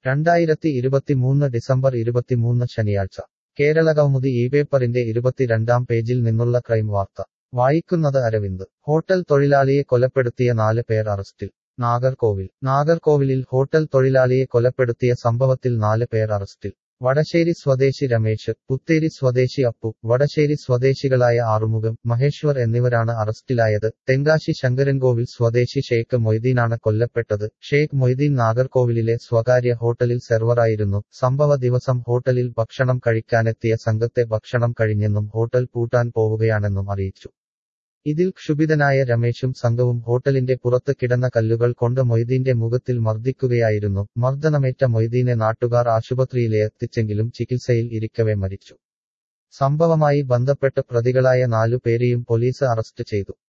രണ്ടായിരത്തി ഇരുപത്തിമൂന്ന് ഡിസംബർ ഇരുപത്തിമൂന്ന് ശനിയാഴ്ച കേരള കൗമുദി ഈ പേപ്പറിന്റെ ഇരുപത്തിരണ്ടാം പേജിൽ നിന്നുള്ള ക്രൈം വാർത്ത വായിക്കുന്നത് അരവിന്ദ് ഹോട്ടൽ തൊഴിലാളിയെ കൊലപ്പെടുത്തിയ നാല് പേർ അറസ്റ്റിൽ നാഗർകോവിൽ നാഗർകോവിലിൽ ഹോട്ടൽ തൊഴിലാളിയെ കൊലപ്പെടുത്തിയ സംഭവത്തിൽ നാല് പേർ അറസ്റ്റിൽ വടശ്ശേരി സ്വദേശി രമേശ് പുത്തേരി സ്വദേശി അപ്പു വടശ്ശേരി സ്വദേശികളായ ആറുമുഖം മഹേശ്വർ എന്നിവരാണ് അറസ്റ്റിലായത് തെങ്കാശി ശങ്കരൻകോവിൽ സ്വദേശി ഷെയ്ഖ് മൊയ്തീനാണ് കൊല്ലപ്പെട്ടത് ഷെയ്ഖ് മൊയ്തീൻ നാഗർകോവിലിലെ സ്വകാര്യ ഹോട്ടലിൽ സെർവറായിരുന്നു സംഭവ ദിവസം ഹോട്ടലിൽ ഭക്ഷണം കഴിക്കാനെത്തിയ സംഘത്തെ ഭക്ഷണം കഴിഞ്ഞെന്നും ഹോട്ടൽ പൂട്ടാൻ പോവുകയാണെന്നും അറിയിച്ചു ഇതിൽ ക്ഷുഭിതനായ രമേശും സംഘവും ഹോട്ടലിന്റെ പുറത്ത് കിടന്ന കല്ലുകൾ കൊണ്ട് മൊയ്തീന്റെ മുഖത്തിൽ മർദ്ദിക്കുകയായിരുന്നു മർദ്ദനമേറ്റ മൊയ്തീനെ നാട്ടുകാർ ആശുപത്രിയിലെത്തിച്ചെങ്കിലും ചികിത്സയിൽ ഇരിക്കവെ മരിച്ചു സംഭവമായി ബന്ധപ്പെട്ട് പ്രതികളായ നാലു പേരെയും പോലീസ് അറസ്റ്റ് ചെയ്തു